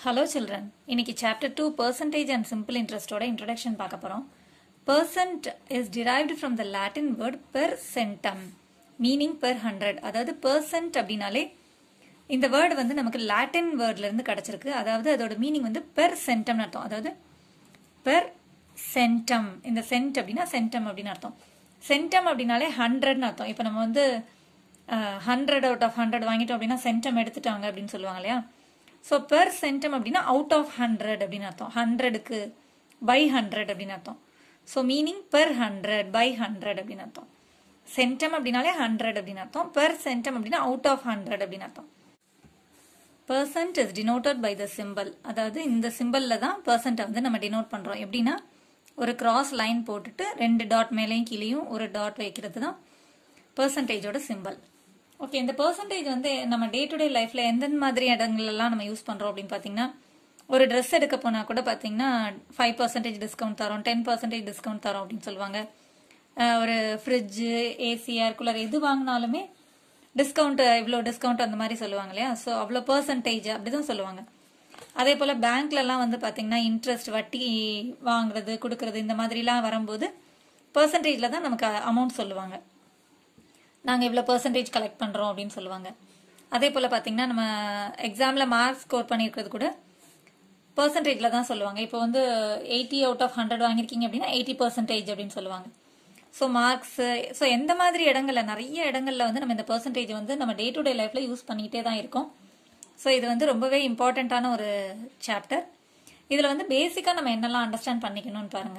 Hello children இன்னைக்கு chapter two percentage and simple இன்ட்ரெஸ்டோட introduction பார்க்க போகிறோம் percent is derived from the Latin word per centum meaning per hundred அதாவது percent அப்படின்னாலே இந்த வேர்டு வந்து நமக்கு லாட்டின் வேர்ட்ல இருந்து கிடைச்சிருக்கு அதாவது அதோட மீனிங் வந்து பெர் சென்டம்னு அர்த்தம் அதாவது பெர் சென்டம் இந்த சென்ட் அப்படின்னா சென்டம் அப்படின்னு அர்த்தம் சென்டம் அப்படின்னாலே ஹண்ட்ரட்னு அர்த்தம் இப்போ நம்ம வந்து ஹண்ட்ரட் அவுட் ஆஃப் ஹண்ட்ரட் வாங்கிட்டோம் அப்படின்னா சென்டம் எடுத்துட்டாங்க அப்படின்னு சொல்லுவாங்க இல்லையா ஸோ பெர் சென்டம் அப்படின்னா அவுட் ஆஃப் ஹண்ட்ரட் அப்படின்னு அர்த்தம் ஹண்ட்ரடுக்கு பை ஹண்ட்ரட் அப்படின்னு அர்த்தம் so meaning per hundred by hundred அப்படின்னு அர்த்தம் சென்டம் அப்படின்னாலே ஹண்ட்ரட் அப்படின்னு அர்த்தம் பெர் சென்டம் அப்படின்னா அவுட் ஆஃப் ஹண்ட்ரட் அப்படின்னு அர்த்தம் percent is denoted by the symbol அதாவது இந்த சிம்பிளில் தான் பர்சன்ட்டை வந்து நம்ம டினோட் பண்ணுறோம் எப்படின்னா ஒரு கிராஸ் லைன் போட்டுட்டு ரெண்டு டாட் மேலேயும் கீழேயும் ஒரு டாட் வைக்கிறது தான் பர்சன்டேஜோட சிம்பிள் ஓகே இந்த பர்சன்டேஜ் வந்து நம்ம டே டு டே லைஃப்பில் எந்தெந்த மாதிரி இடங்கள்லாம் நம்ம யூஸ் பண்ணுறோம் அப்படின்னு பார்த்தீங்கன்னா ஒரு ட்ரெஸ் எடுக்க போனால் கூட பார்த்தீங்கன்னா ஃபைவ் பர்சன்டேஜ் டிஸ்கவுண்ட் தரோம் டென் பர்சன்டேஜ் டிஸ்கவுண்ட் தரோம் அப்படின்னு சொல்லுவாங்க அஹ் ஒரு ஃப்ரிட்ஜு ஏசி ஏர் கூலர் எது வாங்கினாலுமே டிஸ்கவுண்ட் இவ்வளோ டிஸ்கவுண்ட் அந்த மாதிரி சொல்லுவாங்க இல்லையா ஸோ அவ்வளோ பர்சன்டேஜ் அப்படிதான் சொல்லுவாங்க அதே போல் பேங்க்லலாம் வந்து பார்த்தீங்கன்னா இன்ட்ரெஸ்ட் வட்டி வாங்குறது கொடுக்கறது இந்த மாதிரிலாம் வரும்போது பர்சன்டேஜில் தான் நமக்கு அமௌண்ட் சொல்லுவாங்க நாங்கள் இவ்வளோ பர்சன்டேஜ் கலெக்ட் பண்ணுறோம் அப்படின்னு சொல்லுவாங்க அதே போல் பார்த்தீங்கன்னா நம்ம எக்ஸாமில் மார்க் ஸ்கோர் பண்ணியிருக்கிறது கூட பர்சன்டேஜில் தான் சொல்லுவாங்க இப்போ வந்து எயிட்டி அவுட் ஆஃப் ஹண்ட்ரட் வாங்கியிருக்கீங்க அப்படின்னா எயிட்டி பர்சன்டேஜ் அப்படின்னு சொல்லுவாங்க ஸோ மார்க்ஸ் ஸோ எந்த மாதிரி இடங்கள்ல நிறைய இடங்கள்ல வந்து நம்ம இந்த பர்சன்டேஜ் வந்து நம்ம டே டு டே லைஃப்ல யூஸ் பண்ணிக்கிட்டே தான் இருக்கோம் ஸோ இது வந்து ரொம்பவே இம்பார்ட்டண்ட்டான ஒரு சாப்டர் இதில் வந்து பேசிக்காக நம்ம என்னெல்லாம் அண்டர்ஸ்டாண்ட் பண்ணிக்கணும்னு பாருங்க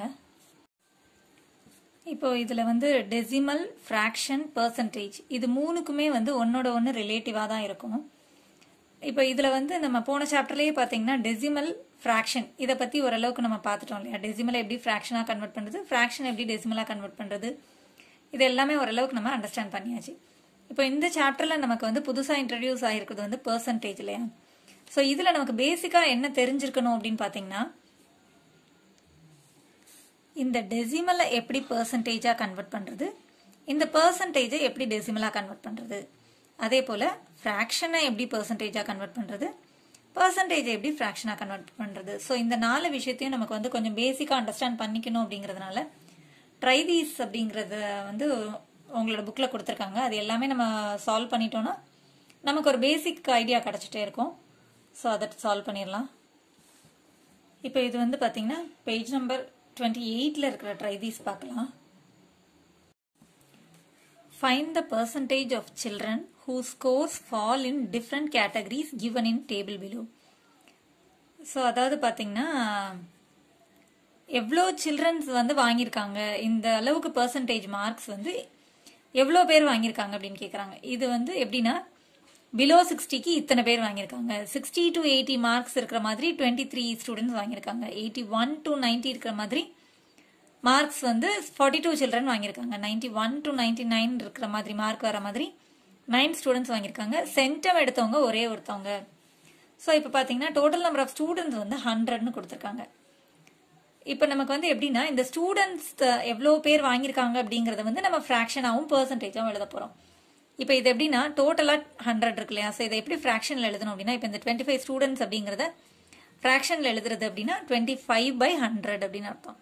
இப்போ இதில் வந்து டெசிமல் ஃப்ராக்ஷன் பர்சன்டேஜ் இது மூணுக்குமே வந்து ஒன்னோட ஒன்று ரிலேட்டிவாக தான் இருக்கும் இப்போ இதில் வந்து நம்ம போன சாப்டர்லேயே பார்த்தீங்கன்னா டெசிமல் ஃப்ராக்ஷன் இதை பற்றி ஓரளவுக்கு நம்ம பார்த்துட்டோம் இல்லையா டெசிமலை எப்படி ஃப்ராக்ஷனாக கன்வெர்ட் பண்ணுறது ஃப்ராக்ஷன் எப்படி டெசிமலாக கன்வெர்ட் பண்ணுறது இது எல்லாமே ஓரளவுக்கு நம்ம அண்டர்ஸ்டாண்ட் பண்ணியாச்சு இப்போ இந்த சாப்டரில் நமக்கு வந்து புதுசாக இன்ட்ரடியூஸ் ஆகிருக்கிறது வந்து பர்சன்டேஜ் இல்லையா ஸோ இதில் நமக்கு பேசிக்காக என்ன தெரிஞ்சிருக்கணும் அப்படின்னு பார்த்தீங்கன்னா இந்த டெசிமலை எப்படி பர்சன்டேஜாக கன்வெர்ட் பண்ணுறது இந்த பர்சன்டேஜை எப்படி டெசிமலாக கன்வெர்ட் பண்ணுறது அதே போல் ஃப்ராக்ஷனை எப்படி பர்சன்டேஜாக கன்வெர்ட் பண்ணுறது பர்சன்டேஜை எப்படி ஃப்ராக்ஷனாக கன்வெர்ட் பண்ணுறது ஸோ இந்த நாலு விஷயத்தையும் நமக்கு வந்து கொஞ்சம் பேசிக்காக அண்டர்ஸ்டாண்ட் பண்ணிக்கணும் அப்படிங்கிறதுனால ட்ரை தீஸ் அப்படிங்கிறத வந்து உங்களோட புக்கில் கொடுத்துருக்காங்க அது எல்லாமே நம்ம சால்வ் பண்ணிட்டோம்னா நமக்கு ஒரு பேசிக் ஐடியா கிடச்சிட்டே இருக்கும் ஸோ அதை சால்வ் பண்ணிடலாம் இப்போ இது வந்து பார்த்தீங்கன்னா பேஜ் நம்பர் டுவெண்ட்டி எயிட்டில் இருக்கிற ட்ரை தீஸ் பார்க்கலாம் Find the percentage of children whose scores fall in different categories given in table below. So அதாவது பார்த்தீங்கன்னா எவ்வளோ சில்ட்ரன்ஸ் வந்து வாங்கியிருக்காங்க இந்த அளவுக்கு பர்சன்டேஜ் மார்க்ஸ் வந்து எவ்வளோ பேர் வாங்கியிருக்காங்க அப்படின்னு கேட்குறாங்க இது வந்து எப்படின்னா பிலோ சிக்ஸ்டிக்கு இத்தனை பேர் வாங்கியிருக்காங்க சிக்ஸ்டி டு எயிட்டி மார்க்ஸ் இருக்கிற மாதிரி டுவெண்ட்டி த்ரீ ஸ்டூடெண்ட்ஸ் வாங்கியிருக்காங்க எயிட்டி ஒன் டு நைன்ட்டி இருக்கிற மாதிரி மார்க்ஸ் வந்து ஃபார்ட்டி டூ சில்ட்ரன் வாங்கியிருக்காங்க ninety one to ninety nine இருக்கிற மாதிரி மார்க் வர மாதிரி நைன் ஸ்டூடெண்ட்ஸ் வாங்கியிருக்காங்க சென்டம் எடுத்தவங்க ஒரே ஒருத்தவங்க ஸோ இப்போ பார்த்தீங்கன்னா டோட்டல் நம்பர் ஆஃப் ஸ்டூடெண்ட்ஸ் வந்து ஹண்ட்ரட்னு கொடுத்துருக்காங்க இப்போ நமக்கு வந்து எப்படின்னா இந்த ஸ்டூடெண்ட்ஸ் எவ்வளோ பேர் வாங்கியிருக்காங்க அப்படிங்கிறத வந்து நம்ம ஃப்ராக்ஷனாகவும் பர்சன்டேஜாகவும் எழுத போகிறோம் இப்போ இது எப்படின்னா டோட்டலாக ஹண்ட்ரட் இருக்கு இல்லையா ஸோ இதை எப்படி ஃப்ராக்ஷனில் எழுதணும் அப்படின்னா இப்போ இந்த டுவெண்ட்டி ஃபைவ் ஸ்டூடெண்ட்ஸ் அப்படிங்கிறத ஃப்ராக்ஷனில் எழுதுறது அப்படின்னா டுவெண்ட்டி ஃபைவ் பை ஹண்ட்ரட் அப்படின்னு அர்த்தம்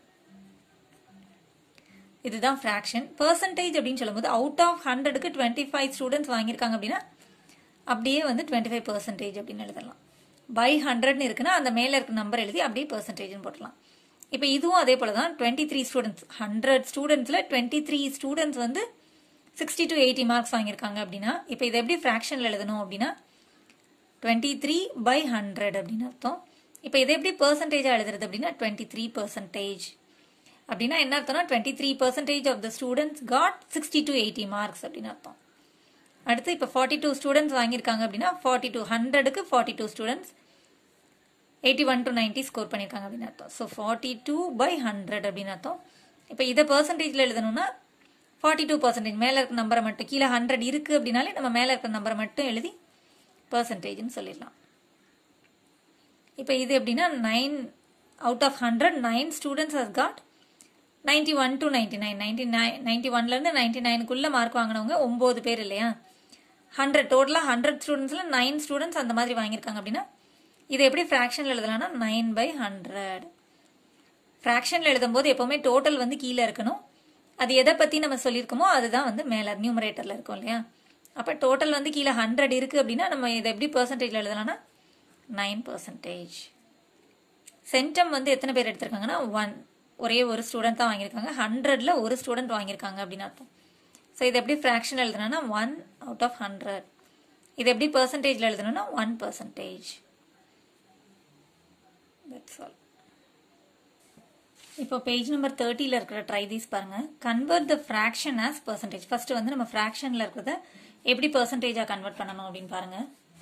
இதுதான் ஃப்ராக்ஷன் பர்சன்டேஜ் அப்படின்னு சொல்லும்போது அவுட் ஆஃப் ஹண்ட்ரடுக்கு டுவெண்ட்டி ஃபைவ் ஸ்டூடெண்ட்ஸ் வாங்கியிருக்காங்க அப்படின்னா அப்படியே வந்து டுவெண்ட்டி ஃபைவ் பர்சன்டேஜ் அப்படின்னு எழுதலாம் பை ஹண்ட்ரட்னு இருக்குன்னா அந்த மேலே இருக்க நம்பர் எழுதி அப்படியே பர்சன்டேஜ்னு போட்டலாம் இப்போ இதுவும் அதே போல தான் டுவெண்ட்டி த்ரீ ஸ்டூடெண்ட்ஸ் ஹண்ட்ரட் ஸ்டூடெண்ட்ஸில் டுவெண்ட்டி த்ரீ ஸ்டூடெண்ட்ஸ் வந்து சிக்ஸ்டி டு எயிட்டி மார்க்ஸ் வாங்கியிருக்காங்க அப்படின்னா இப்போ இதை எப்படி ஃப்ராக்ஷனில் எழுதணும் அப்படின்னா டுவெண்ட்டி த்ரீ பை ஹண்ட்ரட் அப்படின்னு அர்த்தம் இப்போ இதை எப்படி பர்சன்டேஜாக எழுதுறது அப்படின்னா டுவெண்ட்டி த்ரீ பர்சன்டேஜ் அப்படின்னா என்ன அர்த்தம்னா twenty three percentage of the students got sixty to eighty marks அப்படின்னு அர்த்தம் அடுத்து இப்போ ஃபார்ட்டி டூ ஸ்டூடெண்ட்ஸ் வாங்கியிருக்காங்க அப்படின்னா ஃபார்ட்டி டூ ஹண்ட்ரடுக்கு forty two students eighty one to ninety score பண்ணியிருக்காங்க அப்படின்னு அர்த்தம் so forty two by hundred அப்படின்னு அர்த்தம் இப்போ இதை பர்சன்டேஜில் எழுதணும்னா ஃபார்ட்டி டூ பர்சன்டேஜ் மேலே இருக்க நம்பரை மட்டும் கீழே ஹண்ட்ரட் இருக்குது அப்படின்னாலே நம்ம மேலே இருக்கிற நம்பரை மட்டும் எழுதி பர்சன்டேஜ்னு சொல்லிடலாம் இப்போ இது எப்படின்னா nine out of hundred nine students has got ninety one to ninety nine ninety nine ninety ஒன்லேருந்து நைன்டி நைனுக்குள்ளே மார்க் வாங்கினவங்க ஒம்பது பேர் இல்லையா ஹண்ட்ரட் டோட்டலாக ஹண்ட்ரட் ஸ்டூடெண்ட்ஸில் நைன் ஸ்டூடெண்ட்ஸ் அந்த மாதிரி வாங்கியிருக்காங்க அப்படின்னா இதை எப்படி ஃப்ராக்ஷனில் எழுதலாம்னா நைன் பை ஹண்ட்ரட் ஃப்ராக்ஷனில் எழுதும்போது எப்போவுமே டோட்டல் வந்து கீழே இருக்கணும் அது எதை பற்றி நம்ம சொல்லியிருக்கோமோ அதுதான் வந்து மேலே நியூமரேட்டரில் இருக்கும் இல்லையா அப்போ டோட்டல் வந்து கீழே ஹண்ட்ரட் இருக்குது அப்படின்னா நம்ம இதை எப்படி பர்சன்டேஜில் எழுதலாம்னா நைன் பர்சன்டேஜ் சென்டம் வந்து எத்தனை பேர் எடுத்திருக்காங்கன்னா ஒன் ஒரே ஒரு ஸ்டூடெண்ட் தான் வாங்கியிருக்காங்க ஹண்ட்ரடில் ஒரு ஸ்டூடெண்ட் வாங்கியிருக்காங்க அப்படின்னு அர்த்தம் ஸோ இது எப்படி ஃப்ராக்ஷன் எழுதணும்னா ஒன் அவுட் ஆஃப் ஹண்ட்ரட் இது எப்படி பர்சன்டேஜில் எழுதணும்னா ஒன் பர்சன்டேஜ் தட்ஸ் ஆல் இப்போ பேஜ் நம்பர் தேர்ட்டியில் இருக்கிற ட்ரை தீஸ் பாருங்க convert the fraction as percentage first வந்து நம்ம ஃப்ராக்ஷனில் இருக்கிறத எப்படி பர்சன்டேஜாக கன்வெர்ட் பண்ணணும் அப்படின்னு பாருங்க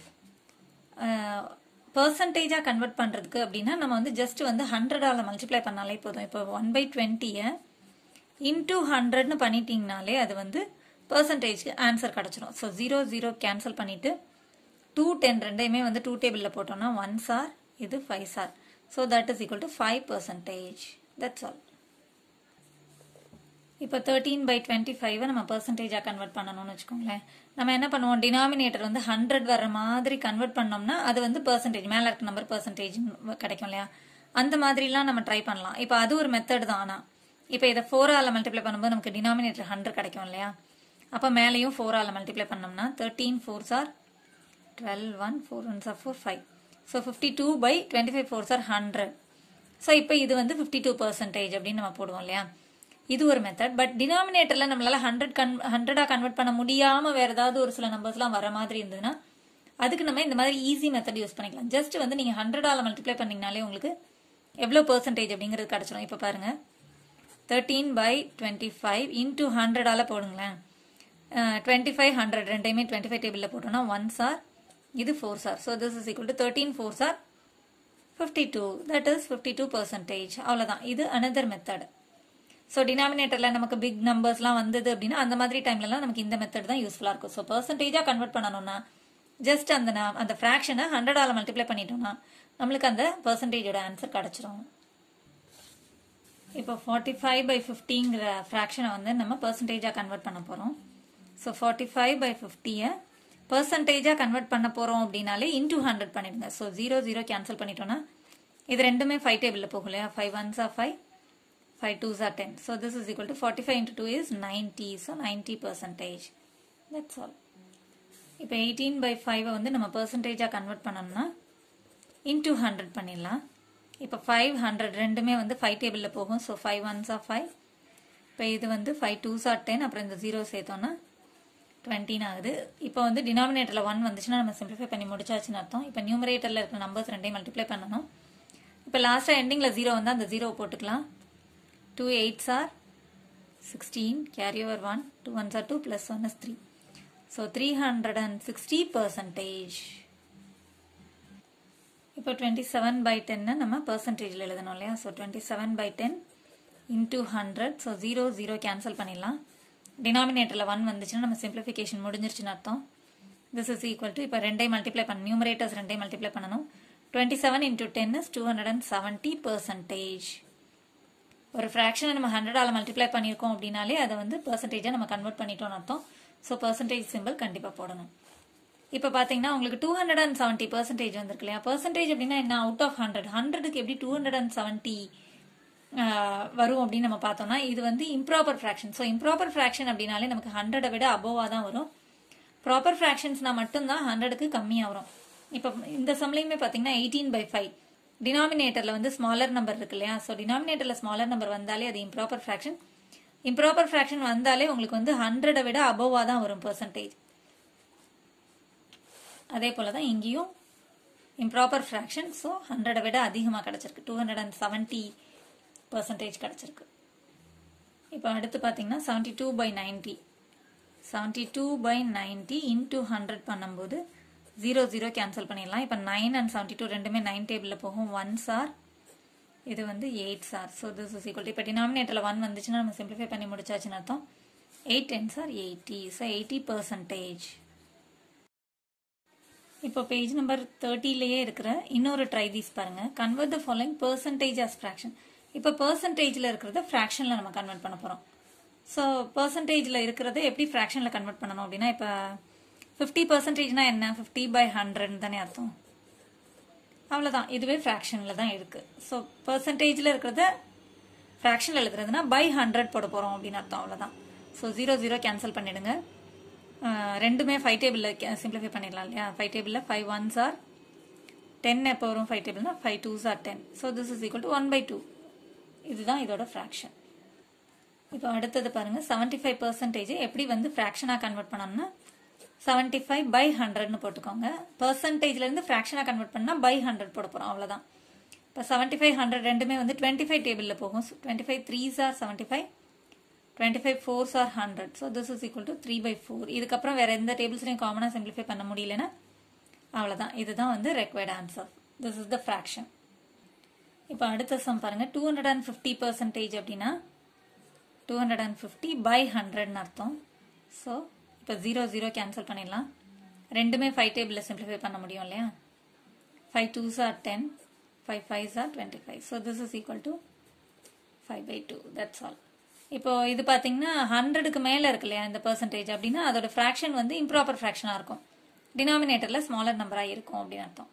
பர்சன்டேஜாக கன்வெர்ட் பண்ணுறதுக்கு அப்படின்னா நம்ம வந்து ஜஸ்ட் வந்து ஹண்ட்ரடால் மல்டிப்ளை பண்ணாலே போதும் இப்போ ஒன் பை டுவெண்ட்டியை இன்டூ ஹண்ட்ரட்னு பண்ணிட்டீங்கனாலே அது வந்து பர்சன்டேஜ்க்கு ஆன்சர் கிடச்சிரும் ஸோ ஜீரோ ஜீரோ கேன்சல் பண்ணிவிட்டு டூ டென் ரெண்டையுமே வந்து டூ டேபிளில் போட்டோம்னா ஒன் சார் இது fives are so that is equal to five percentage that's all இப்போ தேர்ட்டீன் பை டுவெண்ட்டி ஃபைவை நம்ம பர்சன்டேஜாக கன்வெர்ட் பண்ணணும்னு வச்சுக்கோங்களேன் நம்ம என்ன பண்ணுவோம் டினாமினேட்டர் வந்து ஹண்ட்ரட் வர மாதிரி கன்வெர்ட் பண்ணோம்னா அது வந்து பர்சன்டேஜ் மேலே இருக்க நம்பர் பர்சன்டேஜ் கிடைக்கும் இல்லையா அந்த மாதிரிலாம் நம்ம ட்ரை பண்ணலாம் இப்போ அது ஒரு மெத்தட் தான் ஆனால் இப்போ இதை ஃபோரால் மல்டிப்ளை பண்ணும்போது நமக்கு டினாமினேட்டர் ஹண்ட்ரட் கிடைக்கும் இல்லையா அப்போ மேலேயும் ஃபோரால் மல்டிப்ளை பண்ணோம்னா thirteen fours are twelve one four ones are four five so fifty two by twenty five fours are hundred so இப்போ இது வந்து ஃபிஃப்டி டூ பர்சன்டேஜ் அப்படின்னு நம்ம போடுவோம் இல்லையா இது ஒரு மெத்தட் பட் டினாமினேட்டர்ல நம்மளால ஹண்ட்ரட் கன் ஹண்ட்ரடா கன்வெர்ட் பண்ண முடியாம வேற ஏதாவது ஒரு சில நம்பர்ஸ்லாம் வர மாதிரி இருந்ததுன்னா அதுக்கு நம்ம இந்த மாதிரி ஈஸி மெத்தட் யூஸ் பண்ணிக்கலாம் ஜஸ்ட் வந்து நீங்க ஹண்ட்ரடால மல்டிப்ளை பண்ணீங்கனாலே உங்களுக்கு எவ்வளோ பர்சன்டேஜ் அப்படிங்கிறது கிடைச்சிடும் இப்போ பாருங்க thirteen by twenty five into ஹண்ட்ரடால போடுங்களேன் டுவெண்ட்டி ஃபைவ் ஹண்ட்ரட் ரெண்டையுமே டுவெண்ட்டி ஃபைவ் டேபிளில் போட்டோம்னா ஒன் சார் இது fours are so this is equal to thirteen fours are fifty two that is fifty two percentage அவ்வளோதான் இது அனதர் மெத்தட் ஸோ டினாமினேட்டரில் நமக்கு பிக் நம்பர்ஸ்லாம் வந்தது அப்படின்னா அந்த மாதிரி டைம்லலாம் நமக்கு இந்த மெத்தட் தான் யூஸ்ஃபுல்லாக இருக்கும் ஸோ பர்சன்டேஜாக கன்வெர்ட் பண்ணணும்னா ஜஸ்ட் அந்த அந்த ஃப்ராக்ஷனை ஹண்ட்ரடால் மல்டிப்ளை பண்ணிட்டோம்னா நம்மளுக்கு அந்த பர்சன்டேஜோட ஆன்சர் கிடச்சிரும் இப்போ ஃபார்ட்டி ஃபைவ் பை ஃபிஃப்டிங்கிற ஃப்ராக்ஷனை வந்து நம்ம பர்சன்டேஜாக கன்வெர்ட் பண்ண போகிறோம் ஸோ ஃபார்ட்டி ஃபைவ் பை ஃபிஃப்டியை பர்சன்டேஜாக கன்வெர்ட் பண்ண போகிறோம் அப்படின்னாலே இன்டூ ஹண்ட்ரட் பண்ணிடுங்க ஸோ ஜீரோ ஜீரோ கேன்சல் பண்ணிட்டோம்னா இது ரெண்டுமே ஃபைவ் டேபிளில் போகும் இல்லையா five ones are five five twos are ten so this is equal to forty five into two is ninety so ninety percentage that's all இப்போ eighteen by ஃபைவை வந்து நம்ம பர்சன்டேஜாக கன்வெர்ட் பண்ணோம்னா இன்டூ ஹண்ட்ரட் பண்ணிடலாம் இப்போ ஃபைவ் ஹண்ட்ரட் ரெண்டுமே வந்து ஃபைவ் டேபிளில் போகும் so five ones are five இப்போ இது வந்து ஃபைவ் டூஸ் ஆர் டென் அப்புறம் இந்த ஜீரோ சேர்த்தோன்னா டுவெண்ட்டின் ஆகுது இப்போ வந்து டினாமினேட்டரில் ஒன் வந்துச்சுன்னா நம்ம சிம்பிளிஃபை பண்ணி முடிச்சாச்சுன்னு அர்த்தம் இப்போ நியூமரேட்டரில் இருக்கிற நம்பர்ஸ் ரெண்டையும் மல்டிப்ளை பண்ணணும் இப்போ லாஸ்ட்டாக எண்டிங்கில் ஜீரோ வந்து அந்த ஜீரோ போட்டுக்கலாம் two eights are sixteen carry over one two ones R two plus one is three so three hundred and sixty percentage இப்போ டுவெண்ட்டி செவன் பை டென்னு நம்ம பர்சன்டேஜில் எழுதணும் இல்லையா so twenty seven by ten into hundred so zero zero cancel பண்ணிடலாம் டினாமினேட்டரில் one வந்துச்சுன்னா நம்ம சிம்பிளிஃபிகேஷன் முடிஞ்சிருச்சுன்னு அர்த்தம் திஸ் இஸ் ஈக்குவல் டு இப்போ ரெண்டையும் மல்டிப்ளை பண்ண நியூமரேட்டர்ஸ் ரெண்டையும் மல்டிப்ளை பண்ணணும் twenty seven into ten is two hundred and seventy percentage ஒரு ஃப்ராக்ஷனை நம்ம ஹண்ட்ரடால் மல்டிப்ளை பண்ணியிருக்கோம் அப்படின்னாலே அதை வந்து பர்சன்டேஜாக நம்ம கன்வெர்ட் பண்ணிட்டோம்னு அர்த்தம் ஸோ பர்சன்டேஜ் சிம்பிள் கண்டிப்பாக போடணும் இப்போ பார்த்தீங்கன்னா உங்களுக்கு two hundred and seventy percentage வந்திருக்கு இல்லையா பர்சன்டேஜ் அப்படின்னா என்ன அவுட் ஆஃப் ஹண்ட்ரட் ஹண்ட்ரடுக்கு எப்படி டூ ஹண்ட்ரட் அண்ட் செவன்ட்டி வரும் அப்படின்னு நம்ம பார்த்தோம்னா இது வந்து improper fraction so improper fraction அப்படின்னாலே நமக்கு ஹண்ட்ரடை விட அபோவாக தான் வரும் ப்ராப்பர் ஃப்ராக்ஷன்ஸ்னா மட்டும்தான் ஹண்ட்ரடுக்கு கம்மியாக வரும் இப்போ இந்த சம்லையுமே பார்த்தீங்கன்னா எயிட்டீன் பை ஃபைவ் டினாமினேட்டரில் வந்து ஸ்மாலர் நம்பர் இருக்கு இல்லையா ஸோ டினாமினேட்டரில் ஸ்மாலர் நம்பர் வந்தாலே அது இம்ப்ராப்பர் ஃப்ராக்ஷன் இம்ப்ராப்பர் ஃப்ராக்ஷன் வந்தாலே உங்களுக்கு வந்து ஹண்ட்ரடை விட அபோவாக தான் வரும் பர்சன்டேஜ் அதே போல தான் இங்கேயும் இம்ப்ராப்பர் ஃப்ராக்ஷன் ஸோ ஹண்ட்ரடை விட அதிகமாக கிடச்சிருக்கு two hundred and seventy percentage கிடச்சிருக்கு இப்போ அடுத்து பார்த்தீங்கன்னா seventy two by ninety seventy two by ninety into hundred பண்ணும்போது ஜீரோ ஜீரோ கேன்சல் பண்ணிடலாம் இப்போ நைன் அண்ட் செவன்ட்டி டூ ரெண்டுமே நைன் டேபிளில் போகும் ஒன் சார் இது வந்து eights are so this is equal இப்போ டினாமினேட்டரில் ஒன் வந்துச்சுன்னா நம்ம சிம்பிளிஃபை பண்ணி முடிச்சாச்சுன்னு அர்த்தம் eight tens are eighty so eighty percentage இப்போ பேஜ் நம்பர் தேர்ட்டிலேயே இருக்கிற இன்னொரு ட்ரை தீஸ் பாருங்க convert the following percentage as fraction இப்போ பர்சன்டேஜில் இருக்கிறத ஃப்ராக்ஷனில் நம்ம கன்வெர்ட் பண்ண போகிறோம் ஸோ பர்சன்டேஜில் இருக்கிறத எப்படி ஃப்ராக்ஷனில் கன்வெர்ட் பண்ணணும் அப்படின்னா இப்போ ஃபிஃப்டி பர்சன்டேஜ்னா என்ன ஃபிஃப்டி பை ஹண்ட்ரட் தானே அர்த்தம் அவ்வளோதான் இதுவே ஃப்ராக்ஷனில் தான் இருக்குது ஸோ பர்சன்டேஜில் இருக்கிறத ஃப்ராக்ஷனில் எழுதுறதுனா பை ஹண்ட்ரட் போட போகிறோம் அப்படின்னு அர்த்தம் அவ்வளோதான் ஸோ ஜீரோ ஜீரோ கேன்சல் பண்ணிடுங்க அஹ், ரெண்டுமே ஃபைவ் டேபிளில் சிம்பிளிஃபை பண்ணிடலாம் இல்லையா ஃபைவ் டேபிளில் ஃபைவ் ஒன்ஸ் ஆர் டென் எப்போ வரும் ஃபைவ் டேபிள்னா five twos are ten so this is equal to one by two இதுதான் இதோட ஃப்ராக்ஷன் இப்போ அடுத்தது பாருங்க செவன்டி ஃபைவ் பர்சன்டேஜ் எப்படி வந்து ஃப்ராக்ஷனாக கன்வெர்ட் பண்ணோம்னா செவன்டி ஃபைவ் பை ஹண்ட்ரட்னு போட்டுக்கோங்க பர்சன்டேஜ்ல இருந்து ஃப்ராக்ஷனாக கன்வெர்ட் பண்ணா பை ஹண்ட்ரட் போட போகிறோம் அவ்வளோதான் இப்போ செவன்டி ஃபைவ் ஹண்ட்ரட் ரெண்டுமே வந்து டுவெண்ட்டி ஃபைவ் டேபிளில் போகும் twenty five threes are seventy five twenty five fours are hundred so this is equal to three by four இதுக்கப்புறம் வேற எந்த டேபிள்ஸ்லையும் காமனாக சிம்பிளிஃபை பண்ண முடியலன்னா அவ்வளோதான் இதுதான் வந்து required answer this is the fraction இப்போ அடுத்த சம் பாருங்க two hundred and fifty percentage அப்படின்னா two hundred and fifty by ஹண்ட்ரட்னு அர்த்தம் ஸோ இப்போ ஜீரோ ஜீரோ கேன்சல் பண்ணிடலாம் ரெண்டுமே ஃபைவ் டேபிளில் சிம்பிளிஃபை பண்ண முடியும் இல்லையா five twos are ten five fives are twenty five so this is equal to five by two that's all இப்போ இது பார்த்தீங்கன்னா ஹண்ட்ரடுக்கு மேலே இருக்கு இல்லையா இந்த பர்சன்டேஜ் அப்படின்னா அதோட ஃப்ராக்ஷன் வந்து இம்ப்ராப்பர் ஃப்ராக்ஷனாக இருக்கும் டினாமினேட்டரில் ஸ்மாலர் நம்பராக இருக்கும் அப்படின்னு அர்த்தம்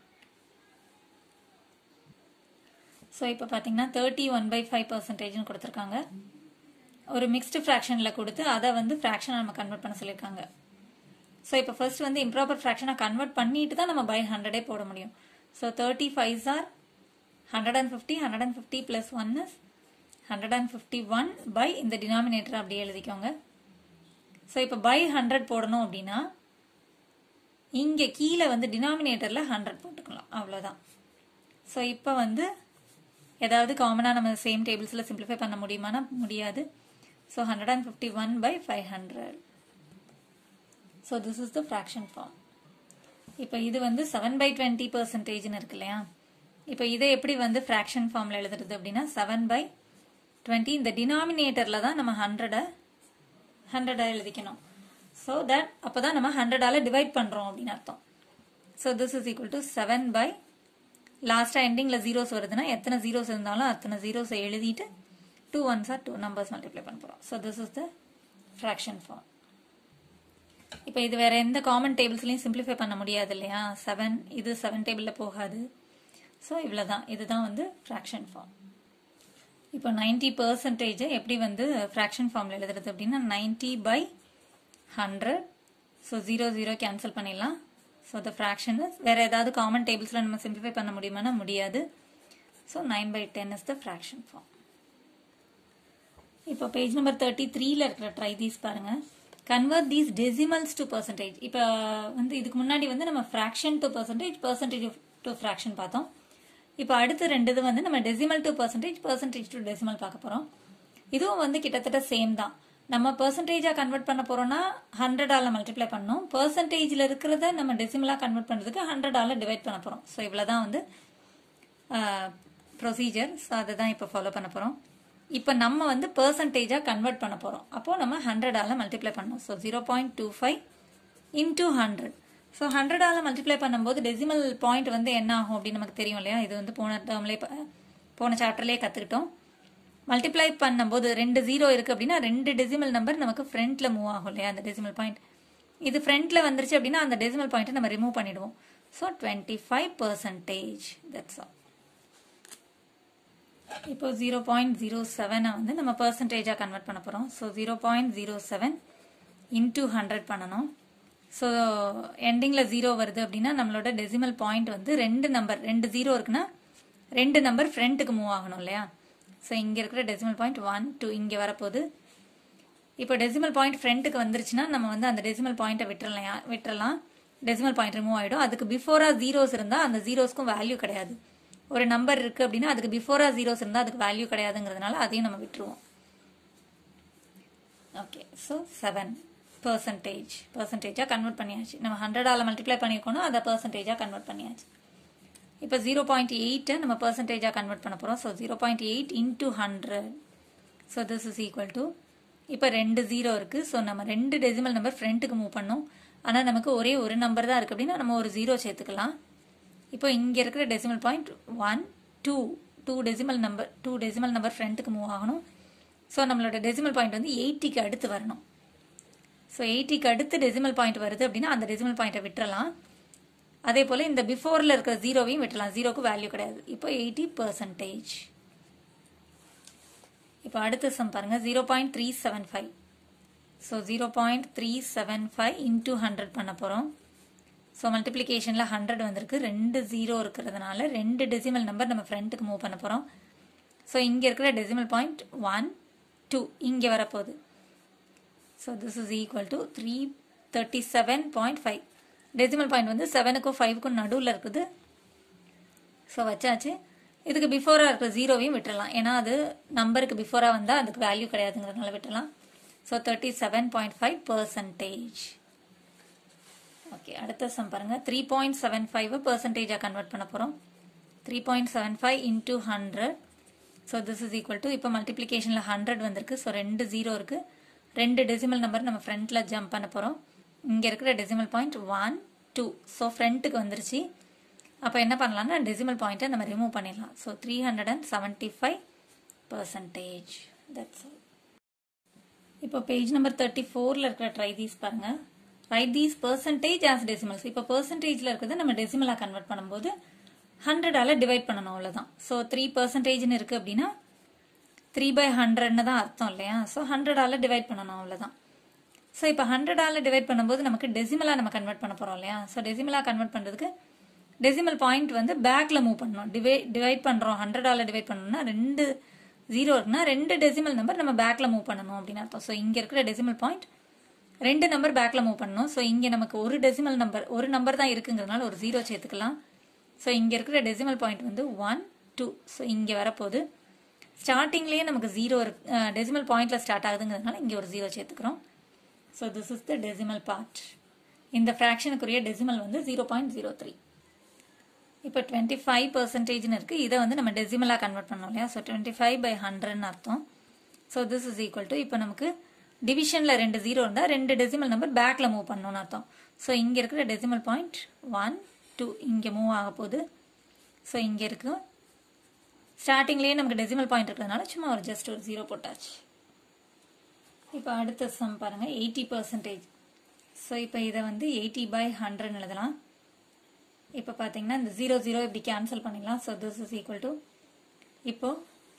ஸோ இப்போ பார்த்தீங்கன்னா தேர்ட்டி ஒன் பை ஃபைவ் பர்சன்டேஜ்னு கொடுத்துருக்காங்க ஒரு மிக்ஸ்டு ஃப்ராக்ஷனில் கொடுத்து அதை வந்து ஃப்ராக்ஷனாக நம்ம கன்வெர்ட் பண்ண சொல்லியிருக்காங்க ஸோ இப்போ ஃபர்ஸ்ட் வந்து இம்ப்ராப்பர் ஃப்ராக்ஷனாக கன்வெர்ட் பண்ணிட்டு தான் நம்ம பை ஹண்ட்ரடே போட முடியும் so thirty five or hundred and fifty hundred and fifty plus one is hundred and fifty one by இந்த டினாமினேட்டர் அப்படியே எழுதிக்கோங்க ஸோ இப்போ பை ஹண்ட்ரட் போடணும் அப்படின்னா இங்கே கீழே வந்து டினாமினேட்டரில் ஹண்ட்ரட் போட்டுக்கலாம் அவ்வளோதான் ஸோ இப்போ வந்து ஏதாவது காமனாக நம்ம சேம் டேபிள்ஸில் சிம்பிளிஃபை பண்ண முடியுமானா முடியாது so hundred and fifty one by five hundred so this is the fraction form இப்போ இது வந்து செவன் பை டுவெண்ட்டி பர்சன்டேஜ்னு இருக்கு இல்லையா இப்போ இதை எப்படி வந்து ஃப்ராக்ஷன் ஃபார்மில் எழுதுறது அப்படின்னா செவன் பை டுவெண்ட்டி இந்த டினாமினேட்டரில் தான் நம்ம ஹண்ட்ரடை ஹண்ட்ரடை எழுதிக்கணும் ஸோ தட் அப்போ தான் நம்ம ஹண்ட்ரடால் டிவைட் பண்ணுறோம் அப்படின்னு அர்த்தம் so this is equal to seven by லாஸ்ட்டாக எண்டிங்கில் ஜீரோஸ் வருதுன்னா எத்தனை ஜீரோஸ் இருந்தாலும் அத்தனை ஜீரோஸை எழுதிட்டு two ones R two numbers multiply பண்ண போகிறோம் so this is the fraction form இப்போ இது வேற எந்த காமன் டேபிள்ஸ்லையும் சிம்பிளிஃபை பண்ண முடியாது இல்லையா செவன் இது செவன் டேபிளில் போகாது ஸோ இவ்வளோதான் இதுதான் வந்து ஃப்ராக்ஷன் ஃபார்ம் இப்போ நைன்டி பர்சன்டேஜ் எப்படி வந்து ஃப்ராக்ஷன் ஃபார்மில் எழுதுறது அப்படின்னா ninety by hundred so zero zero cancel பண்ணிடலாம் ஸோ த ஃப்ராக்ஷன் வேற ஏதாவது காமன் டேபிள்ஸில் நம்ம சிம்பிளிஃபை பண்ண முடியுமானா முடியாது so nine by ten is the fraction form இப்போ பேஜ் நம்பர் தேர்ட்டி த்ரீல இருக்கிற ட்ரை தீஸ் பாருங்க convert these decimals to percentage இப்போ வந்து இதுக்கு முன்னாடி வந்து நம்ம fraction to percentage percentage to fraction பார்த்தோம் இப்போ அடுத்த ரெண்டு இது வந்து நம்ம decimal to percentage percentage to decimal பார்க்க போகிறோம் இதுவும் வந்து கிட்டத்தட்ட சேம் தான் நம்ம பர்சன்டேஜாக கன்வெர்ட் பண்ண போறோம்னா ஹண்ட்ரடால மல்டிப்ளை பண்ணோம் பர்சன்டேஜில் இருக்கிறத நம்ம டெசிமலாக கன்வெர்ட் பண்ணுறதுக்கு ஹண்ட்ரடால டிவைட் பண்ண போகிறோம் ஸோ இவ்வளோதான் வந்து ப்ரொசீஜர் ஸோ அதை தான் இப்போ ஃபாலோ பண்ண போகிறோம் இப்போ நம்ம வந்து பர்சன்டேஜாக கன்வெர்ட் பண்ண போகிறோம் அப்போது நம்ம ஹண்ட்ரடால மல்டிப்ளை பண்ணோம் so zero point two five into hundred so ஹண்ட்ரடால மல்டிப்ளை பண்ணும்போது டெசிமல் பாயிண்ட் வந்து என்ன ஆகும் அப்படின்னு நமக்கு தெரியும் இல்லையா இது வந்து போன டேர்ம்லேயே போன சாப்டர்லேயே கற்றுக்கிட்டோம் மல்டிப்ளை பண்ணும்போது ரெண்டு ஜீரோ இருக்குது அப்படின்னா ரெண்டு டெசிமல் நம்பர் நமக்கு ஃப்ரண்ட்டில் மூவ் ஆகும் இல்லையா அந்த டெசிமல் பாயிண்ட் இது ஃப்ரண்ட்டில் வந்துருச்சு அப்படின்னா அந்த டெசிமல் பாயிண்ட்டை நம்ம ரிமூவ் பண்ணிடுவோம் so twenty five percentage that's all இப்போ ஜீரோ பாயிண்ட் ஜீரோ செவனை வந்து நம்ம பர்சன்டேஜாக கன்வெர்ட் பண்ண போகிறோம் so zero point zero seven into hundred பண்ணணும் ஸோ எண்டிங்கில் ஜீரோ வருது அப்படின்னா நம்மளோட டெசிமல் பாயிண்ட் வந்து ரெண்டு நம்பர் ரெண்டு ஜீரோ இருக்குன்னா ரெண்டு நம்பர் ஃப்ரண்ட்டுக்கு மூவ் ஆகணும் இல்லையா ஸோ இங்கே இருக்கிற டெசிமல் பாயிண்ட் ஒன் டூ இங்கே வரப்போகுது இப்போ டெசிமல் பாயிண்ட் ஃப்ரண்ட்டுக்கு வந்துருச்சுன்னா நம்ம வந்து அந்த டெசிமல் பாயிண்ட்டை விட்டுறலாம் விட்டுறலாம் டெசிமல் பாயிண்ட் ரிமூவ் ஆகிடும் அதுக்கு பிஃபோராக ஜீரோஸ் இருந்தால் அந்த ஜீரோஸ்க்கும் வேல்யூ கிடையாது ஒரு நம்பர் இருக்குது அப்படின்னா அதுக்கு பிஃபோராக ஜீரோஸ் இருந்தால் அதுக்கு வேல்யூ கிடையாதுங்கிறதுனால அதையும் நம்ம விட்டுருவோம் ஓகே ஸோ செவன் பர்சன்டேஜ் பர்சன்டேஜாக கன்வெர்ட் பண்ணியாச்சு நம்ம ஹண்ட்ரடால் மல்டிப்ளை பண்ணியிருக்கோம் அதை பர்சன்டேஜாக கன்வெர்ட் பண்ணியாச்சு இப்போ ஜீரோ பாயிண்ட் எயிட்டை நம்ம பர்சன்டேஜாக கன்வெர்ட் பண்ண போகிறோம் so zero point eight into hundred so this is equal to இப்போ ரெண்டு ஜீரோ இருக்குது ஸோ நம்ம ரெண்டு டெசிமல் நம்பர் ஃப்ரண்ட்டுக்கு மூவ் பண்ணோம் ஆனால் நமக்கு ஒரே ஒரு நம்பர் தான் இருக்குது அப்படின்னா நம்ம ஒரு ஜீரோ சேர்த்துக்கலாம் இப்போ இங்கே இருக்கிற decimal point one two two decimal number two decimal number ஃப்ரண்ட்டுக்கு மூவ் ஆகணும் ஸோ நம்மளோட டெசிமல் பாயிண்ட் வந்து எயிட்டிக்கு அடுத்து வரணும் ஸோ எயிட்டிக்கு அடுத்து டெசிமல் பாயிண்ட் வருது அப்படின்னா அந்த டெசிமல் பாயிண்ட்டை விட்டுறலாம் அதே போல் இந்த பிஃபோரில் இருக்கிற ஜீரோவையும் விட்டுலாம் ஜீரோக்கு வேல்யூ கிடையாது இப்போ எயிட்டி பர்சன்டேஜ் இப்போ அடுத்த சம் பாருங்கள் zero point three seven five so zero point three seven five into hundred பண்ண போகிறோம் ஸோ மல்டிப்ளிகேஷனில் ஹண்ட்ரட் வந்திருக்கு ரெண்டு ஜீரோ இருக்கிறதுனால ரெண்டு டெசிமல் நம்பர் நம்ம ஃப்ரண்ட்டுக்கு மூவ் பண்ண போகிறோம் ஸோ இங்கே இருக்கிற டெசிமல் பாயிண்ட் ஒன் டூ இங்கே வரப்போகுது so this is equal to three thirty seven point five decimal point வந்து செவனுக்கும் ஃபைவுக்கும் நடுவில் இருக்குது ஸோ வச்சாச்சு இதுக்கு பிஃபோராக இருக்கிற ஜீரோவையும் விட்டுறலாம் ஏன்னா அது நம்பருக்கு பிஃபோராக வந்தால் அதுக்கு வேல்யூ கிடையாதுங்கிறதுனால விட்டுறலாம் so thirty seven point five percentage okay அடுத்த சம் பாருங்கள் த்ரீ பாயிண்ட் செவன் ஃபைவ் பர்சன்டேஜாக கன்வெர்ட் பண்ண போகிறோம் three point seven five into hundred so this is equal to இப்போ மல்டிப்ளிகேஷனில் ஹண்ட்ரட் வந்திருக்கு ஸோ ரெண்டு ஜீரோ இருக்குது ரெண்டு டெசிமல் நம்பர் நம்ம ஃப்ரண்ட்டில் ஜம்ப் பண்ண போகிறோம் இங்கே இருக்கிற decimal point one two so ஃப்ரண்ட்டுக்கு வந்துருச்சு அப்போ என்ன பண்ணலாம்னா டெசிமல் பாயிண்ட்டை நம்ம ரிமூவ் பண்ணிடலாம் so three hundred and seventy five percentage that's all இப்போ பேஜ் நம்பர் தேர்ட்டி ஃபோரில் இருக்கிற ட்ரை தீஸ் பாருங்கள் write these percentage as decimals இப்போ பர்சன்டேஜில் இருக்கிறத நம்ம டெசிமலாக கன்வெர்ட் பண்ணும்போது ஹண்ட்ரடால டிவைட் பண்ணணும் அவ்வளோதான் ஸோ த்ரீ பர்சன்டேஜ்னு இருக்குது அப்படின்னா த்ரீ பை ஹண்ட்ரட்னு தான் அர்த்தம் இல்லையா ஸோ ஹண்ட்ரடால டிவைட் பண்ணணும் அவ்வளோதான் ஸோ இப்போ ஹண்ட்ரடால டிவைட் பண்ணும்போது நமக்கு டெசிமலாக நம்ம கன்வெர்ட் பண்ண போகிறோம் இல்லையா ஸோ டெசிமலாக கன்வெர்ட் பண்ணுறதுக்கு டெசிமல் பாயிண்ட் வந்து பேக்கில் மூவ் பண்ணணும் டிவை டிவைட் பண்ணுறோம் ஹண்ட்ரடால டிவைட் பண்ணணும்னா ரெண்டு ஜீரோ இருக்குன்னா ரெண்டு டெசிமல் நம்பர் நம்ம பேக்கில் மூவ் பண்ணணும் அப்படின்னு அர்த்தம் ஸோ இங்கே இருக்கிற டெசிமல் பாயிண்ட் ரெண்டு நம்பர் பேக்கில் மூவ் பண்ணணும் ஸோ இங்கே நமக்கு ஒரு டெசிமல் நம்பர் ஒரு நம்பர் தான் இருக்குங்கிறதுனால ஒரு ஜீரோ சேர்த்துக்கலாம் ஸோ இங்கே இருக்கிற டெசிமல் பாயிண்ட் வந்து ஒன் டூ ஸோ இங்கே வரப்போகுது ஸ்டார்டிங்லேயே நமக்கு ஜீரோ டெசிமல் பாயிண்டில் ஸ்டார்ட் ஆகுதுங்கிறதுனால இங்கே ஒரு ஜீரோ சேர்த்துக்கிறோம் so this is the decimal part இந்த ஃப்ராக்ஷனுக்குரிய டெசிமல் வந்து ஜீரோ பாயிண்ட் ஜீரோ த்ரீ இப்போ டுவெண்ட்டி ஃபைவ் பர்சன்டேஜ்னு இருக்குது இதை வந்து நம்ம டெசிமலாக கன்வெர்ட் பண்ணோம் இல்லையா ஸோ டுவெண்ட்டி ஃபைவ் பை ஹண்ட்ரட்னு அர்த்தம் so this is equal to இப்போ நமக்கு டிவிஷனில் ரெண்டு ஜீரோ இருந்தால் ரெண்டு டெசிமல் நம்பர் பேக்கில் மூவ் பண்ணணும்னு அர்த்தம் ஸோ இங்கே இருக்கிற டெசிமல் பாயிண்ட் ஒன் டூ இங்கே மூவ் ஆக போகுது ஸோ இங்கே இருக்கு ஸ்டார்டிங்லேயே நமக்கு டெசிமல் பாயிண்ட் இருக்கிறதுனால சும்மா ஒரு ஜஸ்ட் ஒரு ஜீரோ போட்டாச்சு இப்போ அடுத்த சம் பாருங்கள் எயிட்டி பர்சன்டேஜ் ஸோ இப்போ இதை வந்து எயிட்டி பை ஹண்ட்ரட் எழுதலாம் இப்போ பார்த்தீங்கன்னா இந்த ஜீரோ ஜீரோ இப்படி கேன்சல் பண்ணிடலாம் so this is equal to இப்போ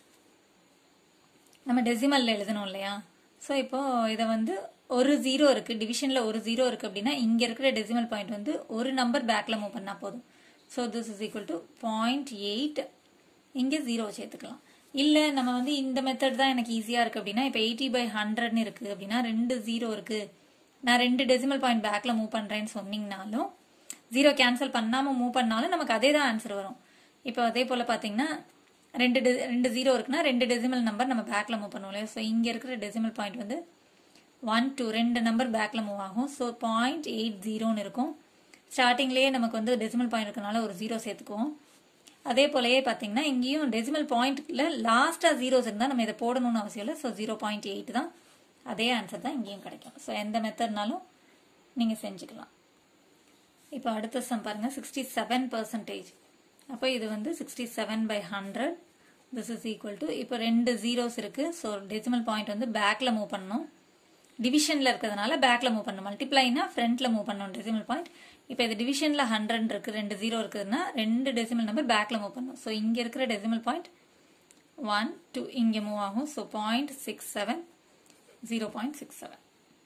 நம்ம டெசிமலில் எழுதணும் இல்லையா ஸோ இப்போ இதை வந்து ஒரு ஜீரோ இருக்குது டிவிஷனில் ஒரு ஜீரோ இருக்குது அப்படின்னா இங்கே இருக்கிற டெசிமல் பாயிண்ட் வந்து ஒரு நம்பர் பேக்கில் மூவ் பண்ணால் போதும் so this is equal to point eight இங்கே ஜீரோ சேர்த்துக்கலாம் இல்லை நம்ம வந்து இந்த மெத்தட் தான் எனக்கு ஈஸியாக இருக்குது அப்படின்னா இப்போ எயிட்டி பை ஹண்ட்ரட்னு இருக்குது அப்படின்னா ரெண்டு ஜீரோ இருக்குது நான் ரெண்டு டெசிமல் பாயிண்ட் பேக்கில் மூவ் பண்ணுறேன்னு சொன்னீங்கனாலும் ஜீரோ கேன்சல் பண்ணாமல் மூவ் பண்ணாலும் நமக்கு அதே தான் ஆன்சர் வரும் இப்போ அதே போல் பார்த்தீங்கன்னா ரெண்டு டெ ரெண்டு ஜீரோ இருக்குன்னா ரெண்டு டெசிமல் நம்பர் நம்ம பேக்கில் மூவ் பண்ணுவோம் இல்லையா ஸோ இங்கே இருக்கிற டெசிமல் பாயிண்ட் வந்து ஒன் டூ ரெண்டு நம்பர் பேக்கில் மூவ் ஆகும் ஸோ பாயிண்ட் எயிட் ஜீரோன்னு இருக்கும் ஸ்டார்டிங்லேயே நமக்கு வந்து டெசிமல் பாயிண்ட் இருக்கனால ஒரு ஜீரோ சேர்த்துக்குவோம் அதே போலயே பார்த்தீங்கன்னா இங்கேயும் டெசிமல் பாயிண்ட்ல லாஸ்ட்டாக ஜீரோஸ் இருந்தால் நம்ம இதை போடணும்னு அவசியம் இல்லை ஸோ ஜீரோ பாயிண்ட் எயிட் தான் அதே ஆன்சர் தான் இங்கேயும் கிடைக்கும் ஸோ எந்த மெத்தட்னாலும் நீங்கள் செஞ்சுக்கலாம் இப்போ அடுத்த சம் பாருங்கள் சிக்ஸ்டி செவன் பர்சன்டேஜ் அப்போ இது வந்து sixty seven by hundred this is equal to இப்போ ரெண்டு ஜீரோஸ் இருக்குது ஸோ டெசிமல் பாயிண்ட் வந்து பேக்கில் மூவ் பண்ணணும் டிவிஷனில் இருக்கிறதுனால பேக்கில் மூவ் பண்ணணும் மல்டிப்ளைனா ஃப்ரண்ட்டில் மூவ் பண்ணணும் டெசிமல் பாயிண்ட் இப்போ இது டிவிஷனில் ஹண்ட்ரட் இருக்குது ரெண்டு ஜீரோ இருக்குதுன்னா ரெண்டு டெசிமல் நம்பர் பேக்கில் மூவ் பண்ணணும் ஸோ இங்கே இருக்கிற டெசிமல் பாயிண்ட் ஒன் டூ இங்கே மூவ் ஆகும் so point six seven zero point six seven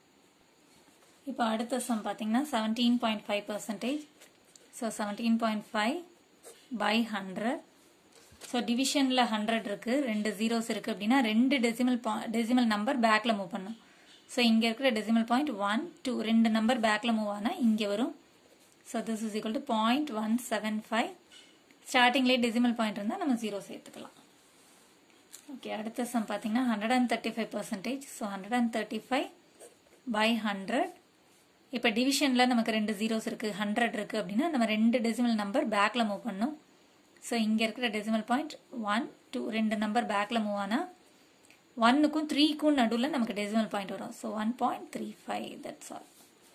இப்போ அடுத்த சம் பார்த்தீங்கன்னா seventeen point five percentage so seventeen point five by hundred so டிவிஷனில் ஹண்ட்ரட் இருக்குது ரெண்டு ஜீரோஸ் இருக்குது அப்படின்னா ரெண்டு டெசிமல் பா டெசிமல் நம்பர் பேக்கில் மூவ் பண்ணும் ஸோ இங்கே இருக்கிற டெசிமல் பாயிண்ட் ஒன் டூ ரெண்டு நம்பர் பேக்கில் மூவ் ஆனால் இங்கே வரும் so this is equal to point one seven five ஸ்டார்டிங்லேயே டெசிமல் பாயிண்ட் இருந்தால் நம்ம ஜீரோ சேர்த்துக்கலாம் ஓகே அடுத்த சம் பார்த்தீங்கன்னா hundred and thirty five percentage so hundred and thirty five by hundred இப்போ டிவிஷனில் நமக்கு ரெண்டு ஜீரோஸ் இருக்குது ஹண்ட்ரட் இருக்குது அப்படின்னா நம்ம ரெண்டு டெசிமல் நம்பர் பேக்கில் மூவ் பண்ணணும் ஸோ இங்கே இருக்கிற டெசிமல் பாயிண்ட் ஒன் டூ ரெண்டு நம்பர் பேக்கில் மூவ் ஆனால் ஒன்னுக்கும் த்ரீக்கும் நடுவில் நமக்கு டெசிமல் பாயிண்ட் வரும் so one point three five that's all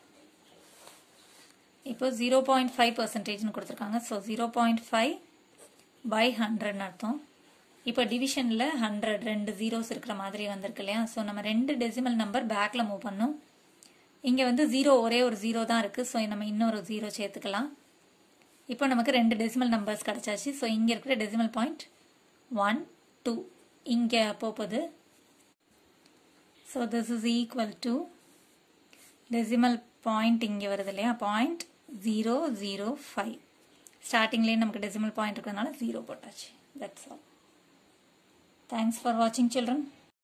இப்போ ஜீரோ பாயிண்ட் ஃபைவ் பர்சன்டேஜ்னு கொடுத்துருக்காங்க so zero point five by ஹண்ட்ரட்னு அர்த்தம் இப்போ டிவிஷனில் ஹண்ட்ரட் ரெண்டு ஜீரோஸ் இருக்கிற மாதிரி வந்திருக்கு இல்லையா ஸோ நம்ம ரெண்டு டெசிமல் நம்பர் பேக்கில் மூவ் பண்ணோம் இங்கே வந்து ஜீரோ ஒரே ஒரு ஜீரோ தான் இருக்குது ஸோ நம்ம இன்னொரு ஜீரோ சேர்த்துக்கலாம் இப்போ நமக்கு ரெண்டு டெசிமல் நம்பர்ஸ் கிடச்சாச்சு ஸோ இங்கே இருக்கிற டெசிமல் பாயிண்ட் ஒன் டூ இங்கே போகுது so this is equal to decimal point இங்கே வருது இல்லையா பாயிண்ட் ஜீரோ ஜீரோ ஃபைவ் ஸ்டார்டிங்லேயே நமக்கு டெசிமல் பாயிண்ட் இருக்கிறதுனால ஜீரோ போட்டாச்சு தட்ஸ் ஆல் தேங்க்ஸ் ஃபார் வாட்சிங் சில்ட்ரன்